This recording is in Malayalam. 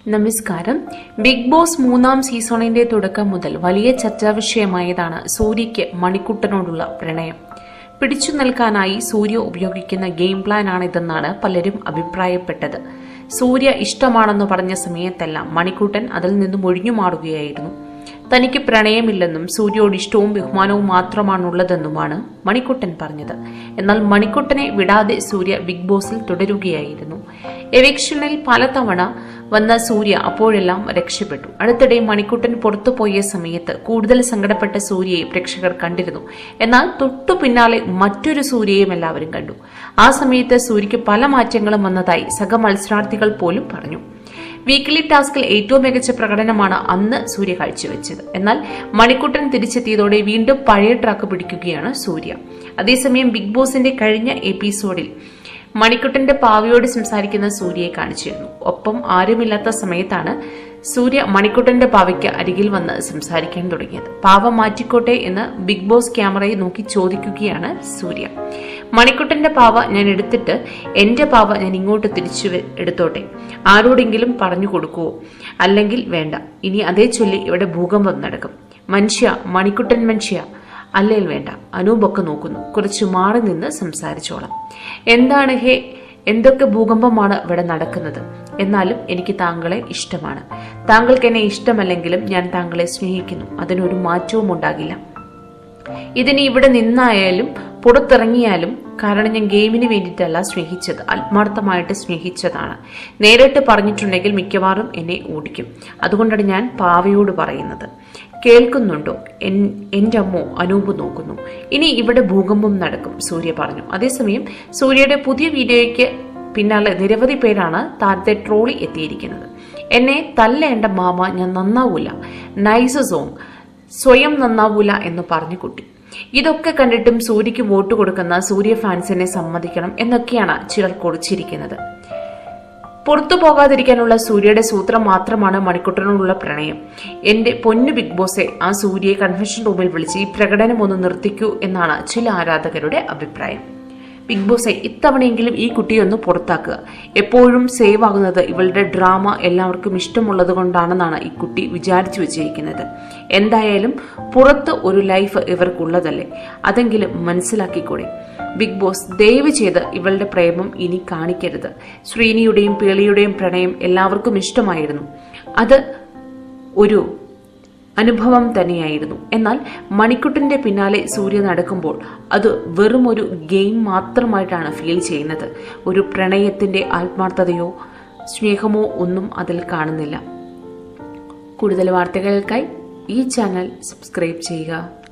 നമസ്കാരം ബിഗ് ബോസ് മൂന്നാം സീസണിന്റെ തുടക്കം മുതൽ വലിയ ചർച്ചാ വിഷയമായതാണ് സൂര്യയ്ക്ക് മണിക്കുട്ടനോടുള്ള പ്രണയം പിടിച്ചു നിൽക്കാനായി സൂര്യ ഉപയോഗിക്കുന്ന ഗെയിം പ്ലാനാണിതെന്നാണ് പലരും അഭിപ്രായപ്പെട്ടത് സൂര്യ ഇഷ്ടമാണെന്ന് പറഞ്ഞ സമയത്തെല്ലാം മണിക്കുട്ടൻ അതിൽ നിന്നും ഒഴിഞ്ഞു മാറുകയായിരുന്നു തനിക്ക് പ്രണയമില്ലെന്നും സൂര്യയോട് ഇഷ്ടവും ബഹുമാനവും മാത്രമാണുള്ളതെന്നുമാണ് മണിക്കുട്ടൻ പറഞ്ഞത് എന്നാൽ മണിക്കുട്ടനെ വിടാതെ സൂര്യ ബിഗ് ബോസിൽ തുടരുകയായിരുന്നു എവിക്ഷനിൽ പലതവണ വന്ന സൂര്യ അപ്പോഴെല്ലാം രക്ഷപ്പെട്ടു അടുത്തിടെ മണിക്കുട്ടൻ പുറത്തുപോയ സമയത്ത് കൂടുതൽ സങ്കടപ്പെട്ട സൂര്യയെ പ്രേക്ഷകർ കണ്ടിരുന്നു എന്നാൽ തൊട്ടു പിന്നാലെ മറ്റൊരു സൂര്യയും എല്ലാവരും കണ്ടു ആ സമയത്ത് സൂര്യയ്ക്ക് പല മാറ്റങ്ങളും വന്നതായി സഹമത്സരാർത്ഥികൾ പോലും പറഞ്ഞു വീക്കിലി ടാസ്കിൽ ഏറ്റവും മികച്ച പ്രകടനമാണ് അന്ന് സൂര്യ കാഴ്ചവെച്ചത് എന്നാൽ മണിക്കുട്ടൻ തിരിച്ചെത്തിയതോടെ വീണ്ടും പഴയ ട്രാക്ക് പിടിക്കുകയാണ് സൂര്യ അതേസമയം ബിഗ് ബോസിന്റെ കഴിഞ്ഞ എപ്പിസോഡിൽ മണിക്കുട്ടന്റെ പാവയോട് സംസാരിക്കുന്ന സൂര്യയെ കാണിച്ചിരുന്നു ഒപ്പം ആരുമില്ലാത്ത സമയത്താണ് സൂര്യ മണിക്കുട്ടന്റെ പാവയ്ക്ക് അരികിൽ വന്ന് സംസാരിക്കാൻ തുടങ്ങിയത് പാവ മാറ്റിക്കോട്ടെ എന്ന് ബിഗ് ബോസ് ക്യാമറയെ നോക്കി ചോദിക്കുകയാണ് സൂര്യ മണിക്കുട്ടന്റെ പാവ ഞാൻ എടുത്തിട്ട് എന്റെ പാവ ഞാൻ ഇങ്ങോട്ട് തിരിച്ചു വെ- എടുത്തോട്ടെ ആരോടെങ്കിലും പറഞ്ഞു കൊടുക്കുവോ അല്ലെങ്കിൽ വേണ്ട ഇനി അതേ ചൊല്ലി ഇവിടെ ഭൂകമ്പം നടക്കും മനുഷ്യ മണിക്കുട്ടൻ മനുഷ്യ അല്ലേൽ വേണ്ട അനൂപൊക്കെ നോക്കുന്നു കുറച്ച് മാറി നിന്ന് സംസാരിച്ചോളാം എന്താണ് ഹേ എന്തൊക്കെ ഭൂകമ്പമാണ് ഇവിടെ നടക്കുന്നത് എന്നാലും എനിക്ക് താങ്കളെ ഇഷ്ടമാണ് താങ്കൾക്ക് എന്നെ ഇഷ്ടമല്ലെങ്കിലും ഞാൻ താങ്കളെ സ്നേഹിക്കുന്നു അതിനൊരു മാറ്റവും ഉണ്ടാകില്ല ഇതിന് ഇവിടെ നിന്നായാലും പുറത്തിറങ്ങിയാലും കാരണം ഞാൻ ഗെയിമിന് വേണ്ടിയിട്ടല്ല സ്നേഹിച്ചത് ആത്മാർത്ഥമായിട്ട് സ്നേഹിച്ചതാണ് നേരിട്ട് പറഞ്ഞിട്ടുണ്ടെങ്കിൽ മിക്കവാറും എന്നെ ഓടിക്കും അതുകൊണ്ടാണ് ഞാൻ പാവയോട് പറയുന്നത് കേൾക്കുന്നുണ്ടോ എൻ- എന്റെ അമ്മോ അനൂപ് നോക്കുന്നു ഇനി ഇവിടെ ഭൂകമ്പം നടക്കും സൂര്യ പറഞ്ഞു അതേസമയം സൂര്യയുടെ പുതിയ വീഡിയോയ്ക്ക് പിന്നാലെ നിരവധി പേരാണ് താരത്തെ ട്രോളി എത്തിയിരിക്കുന്നത് എന്നെ തല്ലേണ്ട മാമ ഞാൻ നന്നാവൂല നൈസ് സോങ് സ്വയം നന്നാവൂല എന്ന് പറഞ്ഞു കുട്ടി ഇതൊക്കെ കണ്ടിട്ടും സൂര്യയ്ക്ക് വോട്ട് കൊടുക്കുന്ന സൂര്യ ഫാൻസിനെ സമ്മതിക്കണം എന്നൊക്കെയാണ് ചിലർ കുറിച്ചിരിക്കുന്നത് പുറത്തു പോകാതിരിക്കാനുള്ള സൂര്യയുടെ സൂത്രം മാത്രമാണ് മണിക്കുട്ടനോടുള്ള പ്രണയം എന്റെ പൊന്നു ബിഗ് ബോസെ ആ സൂര്യയെ കൺവെൻഷൻ റൂമിൽ വിളിച്ച് ഈ പ്രകടനം ഒന്ന് നിർത്തിക്കൂ എന്നാണ് ചില ആരാധകരുടെ അഭിപ്രായം ബിഗ് ബോസെ ഇത്തവണയെങ്കിലും ഈ കുട്ടിയെ ഒന്ന് പുറത്താക്കുക എപ്പോഴും സേവ് ആകുന്നത് ഇവളുടെ ഡ്രാമ എല്ലാവർക്കും ഇഷ്ടമുള്ളത് കൊണ്ടാണെന്നാണ് ഈ കുട്ടി വിചാരിച്ചു വെച്ചിരിക്കുന്നത് എന്തായാലും പുറത്ത് ഒരു ലൈഫ് ഇവർക്കുള്ളതല്ലേ അതെങ്കിലും മനസ്സിലാക്കിക്കൂടെ ബിഗ് ബോസ് ദയവ് ചെയ്ത് ഇവളുടെ പ്രേമം ഇനി കാണിക്കരുത് ശ്രീനിയുടെയും പേളിയുടെയും പ്രണയം എല്ലാവർക്കും ഇഷ്ടമായിരുന്നു അത് ഒരു അനുഭവം തന്നെയായിരുന്നു എന്നാൽ മണിക്കുട്ടന്റെ പിന്നാലെ സൂര്യ നടക്കുമ്പോൾ അത് വെറും ഒരു ഗെയിം മാത്രമായിട്ടാണ് ഫീൽ ചെയ്യുന്നത് ഒരു പ്രണയത്തിന്റെ ആത്മാർത്ഥതയോ സ്നേഹമോ ഒന്നും അതിൽ കാണുന്നില്ല കൂടുതൽ വാർത്തകൾക്കായി ഈ ചാനൽ സബ്സ്ക്രൈബ് ചെയ്യുക